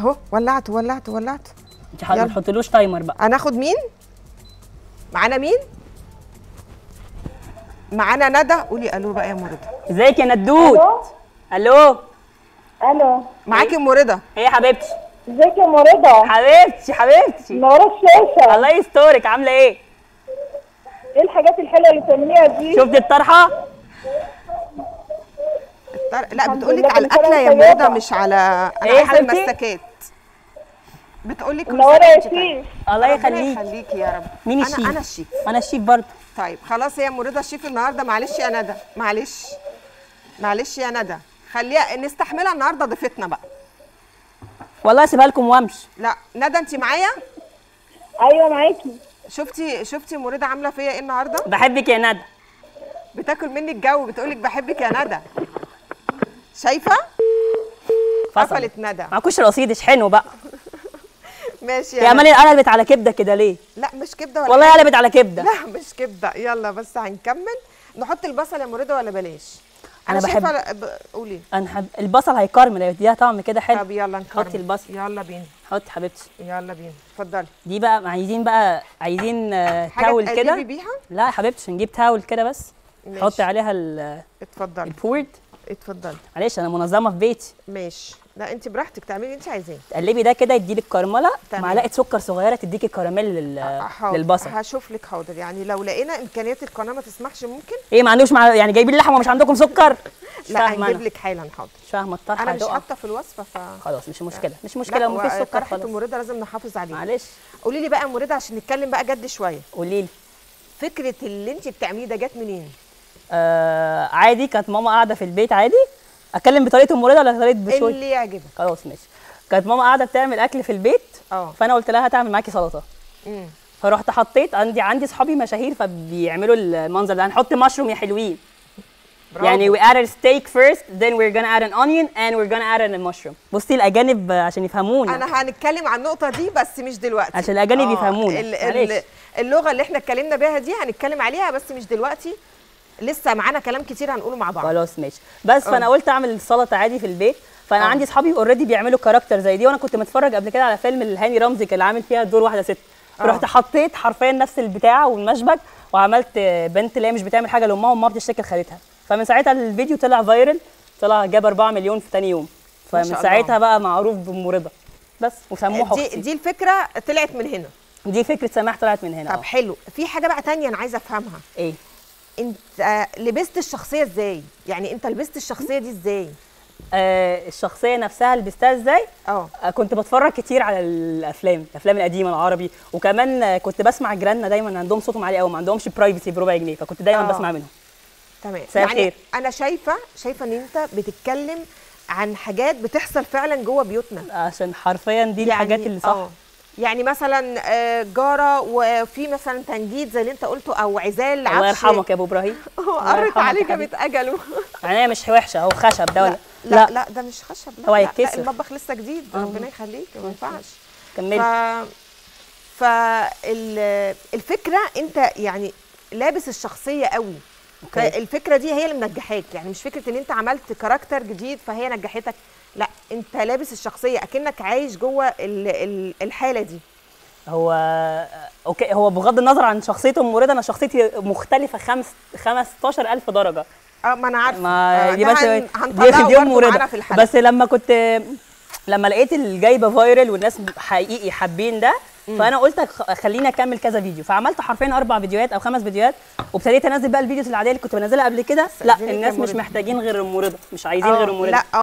اهو ولعت ولعت ولعت انت ح- ما يلا. تحطلوش تايمر بقى هناخد مين معانا مين معانا ندى قولي الو بقى يا مريضه ازيك يا ندود الو الو الو معاكي مريضه ايه يا حبيبتي ازيك يا مريضة حبيبتي حبيبتي منورة الشاشة الله يسترك عامله ايه ايه الحاجات الحلوة اللي بتعمليها دي شفتي الطرحه لا الحمد بتقولك لله على كل سنة الاكله يا وانت مريضه طيبة. مش على انا إيه يا عايزه حبيبتي؟ المسكات بتقولك كل منورة سنة يا وانت طيبة. شيف الله ربنا يخليك يخليكي يا رب مين انا الشيف انا الشيف انا الشيف برضه طيب خلاص هي مريضه الشيف النهارده معلش يا ندى معلش معلش يا ندى خليها نستحملها النهارده ضيفتنا بقى والله اسيبها لكم وامشي لا ندى انت معايا ايوه معاكي شفتي شفتي مريضه عامله فيا ايه النهارده بحبك يا ندى بتاكل مني الجو بتقولك بحبك يا ندى شايفه فصل قفلت ندى معكوش رصيد اشحنوا بقى ماشي يا يا امال ندى. قلبت على كبده كده ليه لا مش كبده ولا والله حاجة. قلبت على كبده لا مش كبده يلا بس هنكمل نحط البصل يا مريضه ولا بلاش أنا بحب- شايفة ب... قولي انا حب... البصل هيكرمل هيديها طعم كده حلو طب يلا نكرم حطي البصل يلا بينا حطي حبيبتي يلا بينا اتفضلي دي بقى عايزين بقى عايزين آه، حاجة تاول تقلبي كده بيها لا يا حبيبتي نجيب تاول كده بس ماشي. حطي عليها ال- اتفضلي البورد اتفضلي معلش انا منظمه في بيتي ماشي لا انت براحتك تعملي اللي انت عايزاه تقلبي ده كده يديلك كرمله تمام. معلقه سكر صغيره تديكي كراميل لل... حاضر. للبصل هشوف لك حاضر يعني لو لقينا امكانيات القناه ما تسمحش ممكن ايه ما عندوش مع... يعني جايبين لحمه مش عندكم سكر مش لا فاهمه هنجيب انا لك حالا حاضر مش فاهمه الطرحه انا مش هتقع. حاطه في الوصفه ف خلاص مش مشكله مش لا، مشكله لو مفيش هو سكر طرحه خلاص المريضه لازم نحافظ عليها معلش قولي لي بقى يا مريضه عشان نتكلم بقى جد شويه قولي لي فكره اللي انت بتعمليه ده جت منين آه عادي كانت ماما قاعده في البيت عادي اتكلم بطريقه المريضه ولا طريقه بشوي اللي يعجبك خلاص ماشي كانت ماما قاعده بتعمل اكل في البيت اه فانا قلت لها هتعمل معاكي سلطه امم فرحت حطيت عندي عندي صحابي مشاهير فبيعملوا المنظر ده هنحط مشروم يا حلوين برافو. يعني we added steak first then we're gonna add an onion and we're gonna add a mushroom بصي الاجانب عشان يفهمونا انا هنتكلم عن النقطه دي بس مش دلوقتي عشان الأجانب آه، يفهمونا. ال- معلش. ال- اللغه اللي احنا اتكلمنا بيها دي هنتكلم عليها بس مش دلوقتي لسه معانا كلام كتير هنقوله مع بعض خلاص ماشي بس فانا قلت اعمل السلطه عادي في البيت فانا آه. عندي صحابي اوريدي بيعملوا كاركتر زي دي وانا كنت متفرج قبل كده على فيلم الهاني رمزي كان عامل فيها دور واحده ست آه. رحت حطيت حرفيا نفس البتاع والمشبك وعملت بنت اللي هي مش بتعمل حاجه لامها وامها بتشتكي لخالتها فمن ساعتها الفيديو طلع فايرل طلع جاب 4 مليون في تاني يوم ما فمن شاء ساعتها الله. بقى معروف بمرضى بس وسموه دي اختي دي الفكره طلعت من هنا دي فكره سماح طلعت من هنا طب آه. حلو في حاجه بقى تانية انا عايزه افهمها ايه انت آه، لبست الشخصيه ازاي يعني انت لبست الشخصيه دي ازاي آه الشخصيه نفسها لبستها ازاي اه آه، كنت بتفرج كتير على الافلام الافلام القديمه العربي وكمان آه، كنت بسمع جيراننا دايما عندهم صوتهم عالي قوي ما عندهمش برايفسي بربع جنيه فكنت دايما آه. بسمع منهم تمام مساء يعني الخير. انا شايفه شايفه ان انت بتتكلم عن حاجات بتحصل فعلا جوه بيوتنا عشان حرفيا دي الحاجات اللي صح آه. يعني مثلا آه، جاره وفي مثلا تنجيد زي اللي انت قلته او عزال الله يرحمك يا ابو ابراهيم الله قرت يرحمك عليه يا حبيبي. جابت اجله يعني هي مش وحشه هو خشب ده ولا لا لا, لا ده مش خشب لا, هو لا, لا هيتكسر. المطبخ لسه جديد ربنا يخليك ما ينفعش ف كملي فالفكره انت يعني لابس الشخصيه قوي أوكي. فالفكره دي هي اللي منجحاك يعني مش فكره ان انت عملت كاركتر جديد فهي نجحتك لا انت لابس الشخصيه اكنك عايش جوه ال- ال- الحاله دي هو اوكي هو بغض النظر عن شخصيه ام مريضه انا شخصيتي مختلفه خمس 15000 درجه اه ما انا عارفه ما آه، دي ده بس هن- دي هنطلعه دي ام برضه معانا مريضه في الحلقه بس لما كنت لما لقيت الجايبه فايرل والناس حقيقي حابين ده فانا قلت أخ- خليني اكمل كذا فيديو فعملت حرفيا اربع فيديوهات او خمس فيديوهات وابتديت انزل بقى الفيديوز العاديه اللي كنت بنزلها قبل كده لا استأذنك يا الناس مش مريضة. محتاجين غير ام مريضه مش عايزين آه، غير ام مريضه لا